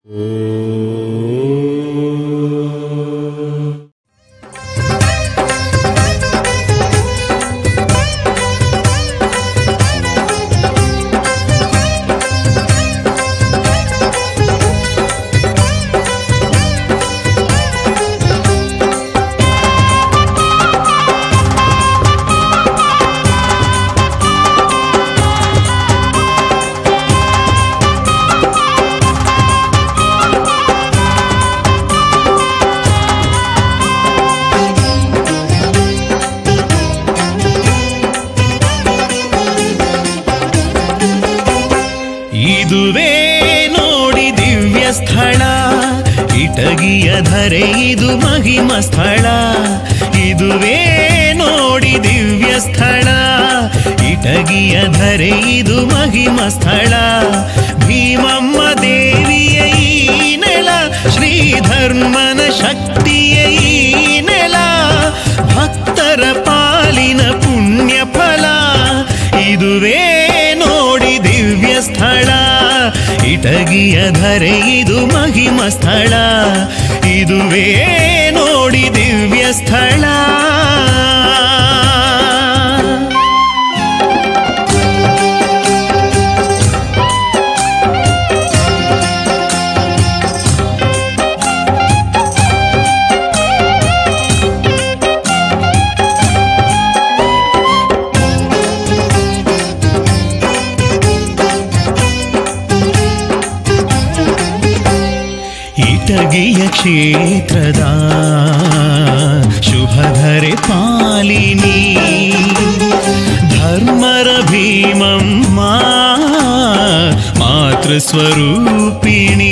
ಇದುವೇ ನೋಡಿ ದಿವ್ಯ ಸ್ಥಳ ಇಟಗಿಯ ಧರೆ ಇದು ಮಹಿಮ ಸ್ಥಳ ಇದುವೇ ನೋಡಿ ದಿವ್ಯ ಸ್ಥಳ ಇಟಗಿಯ ಧರೆ ಇದು ಮಹಿಮ ಸ್ಥಳ ಭೀಮಮ್ಮ ದೇವಿಯ ಈ ನೆಲ ಶ್ರೀಧರ್ಮನ ಶಕ್ತಿಯ ಈ ನೆಲ ಭಕ್ತರ ಪಾಲಿನ ಪುಣ್ಯ ಫಲ ಇದುವೇ ನೋಡಿ ದಿವ್ಯ ಸ್ಥಳ ಇಟಗಿಯ ಧರೆ ಇದು ಮಹಿಮ ಸ್ಥಳ ಇದುವೇ ನೋಡಿ ದಿವ್ಯ ಸ್ಥಳ ಇಟಗಿಯ ಕ್ಷೇತ್ರದ ಶುಭಧರೆ ಪಾಲಿನಿ ಧರ್ಮರ ಭೀಮಮ್ಮ ಮಾತೃಸ್ವರೂಪಿಣಿ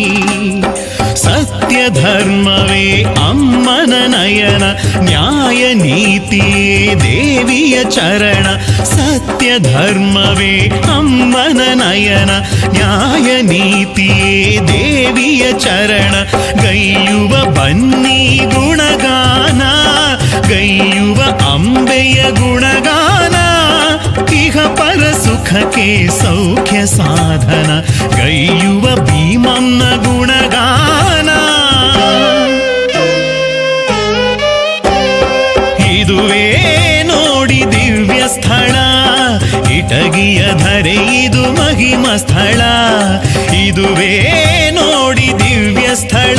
ಸತ್ಯ ಧರ್ಮವೇ ಅಮ್ಮನ ನಯನ ನ್ಯಾಯ ನೀತಿಯೇ ದೇವಿಯ ಚರಣ ಸತ್ಯ ಧರ್ಮವೇ ಅಮ್ಮನ ನಯನ ನ್ಯಾಯ ನೀತಿಯೇ ದೇವಿಯ ಚರಣ ಗೈಯುವ ಬನ್ನಿ ಗುಣಗಾನ ಗೈಯುವ ಅಂಬೆಯ ಗುಣಗಾನ ಇಹ ಪರ ಸುಖಕ್ಕೆ ಸೌಖ್ಯ ಸಾಧನ ಗೈಯುವ ಭೀಮನ್ನ ಗುಣಗಾನ ಇದುವೇ ನೋಡಿ ದಿವ್ಯ ಸ್ಥಳ ಇಟಗಿಯ ಧರೆ ಇದು ಮಹಿಮ ಸ್ಥಳ ಇದುವೇ ನೋಡಿ ದಿವ್ಯ ಸ್ಥಳ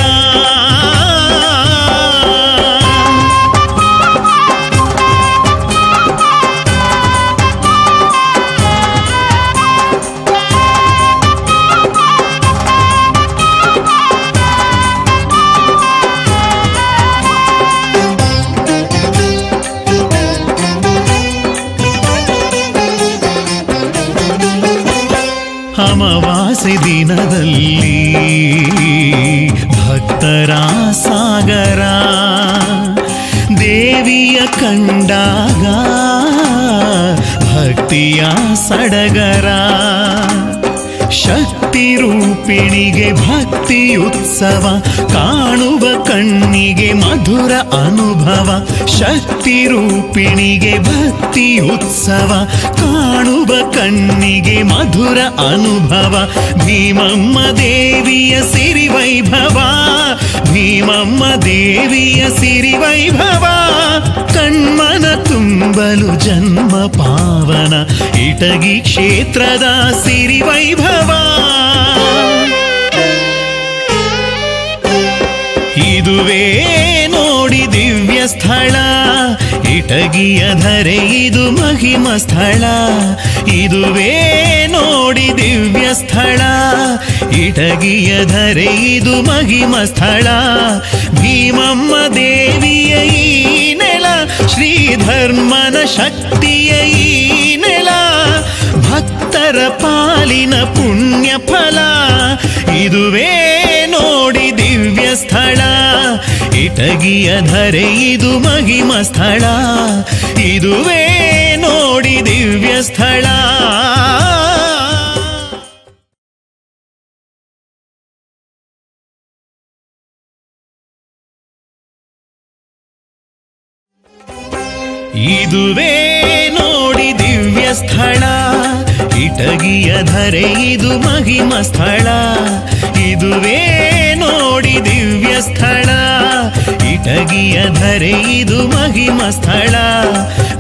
ಅಮಾವಾಸ್ಯೆ ದಿನದಲ್ಲಿ ಭಕ್ತರ ಸಾಗರ ದೇವಿಯ ಕಂಡಾಗ ಭಕ್ತಿಯ ಸಡಗರ ಶಕ್ತಿ ರೂಪಿಣಿಗೆ ಭಕ್ತಿ ಉತ್ಸವ ಕಾಣುವ ಕಣ್ಣಿಗೆ ಮಧುರ ಅನುಭವ ಶಕ್ತಿ ರೂಪಿಣಿಗೆ ಭಕ್ತಿ ಉತ್ಸವ ಕಾಣುವ ಕಣ್ಣಿಗೆ ಮಧುರ ಅನುಭವ ಭೀಮಮ್ಮ ದೇವಿಯ ಸಿರಿ ವೈಭವ ಭೀಮಮ್ಮ ದೇವಿಯ ಸಿರಿ ವೈಭವ ಕಣ್ಮನ ತುಂಬಲು ಜನ್ಮ ಪಾವನ ಇಟಗಿ ಕ್ಷೇತ್ರದ ಸಿರಿ ವೈಭವ ಇದುವೇ ನೋಡಿ ದಿವ್ಯ ಸ್ಥಳ ಇಟಗಿಯ ಧರೆ ಇದು ಮಹಿಮ ಸ್ಥಳ ಇದುವೇ ನೋಡಿ ದಿವ್ಯ ಸ್ಥಳ ಇಟಗಿಯ ಧರೆ ಇದು ಮಹಿಮ ಸ್ಥಳ ಭೀಮಮ್ಮ ದೇವಿಯ ಈ ನೆಲ ಶ್ರೀಧರ್ಮನ ಶಕ್ತಿಯ ಈ ನೆಲ ಭಕ್ತರ ಪಾಲಿನ ಪುಣ್ಯ ಫಲ ಇದುವೇ ನೋಡಿ ದಿವ್ಯ ಸ್ಥಳ ಇಟಗಿಯ ಧರೆ ಇದು ಮಹಿಮ ಸ್ಥಳ ಇದುವೇ ನೋಡಿ ದಿವ್ಯ ಸ್ಥಳ ಇದುವೇ ನೋಡಿ ದಿವ್ಯ ಸ್ಥಳ ಇಟಗಿಯ ಧರೆ ಇದು ಮಹಿಮ ಸ್ಥಳ ಇದುವೇ ನೋಡಿ ದಿವ್ಯ ಸ್ಥಳ ಇಟಗಿಯ ಧರೆ ಇದು ಮಹಿಮ ಸ್ಥಳ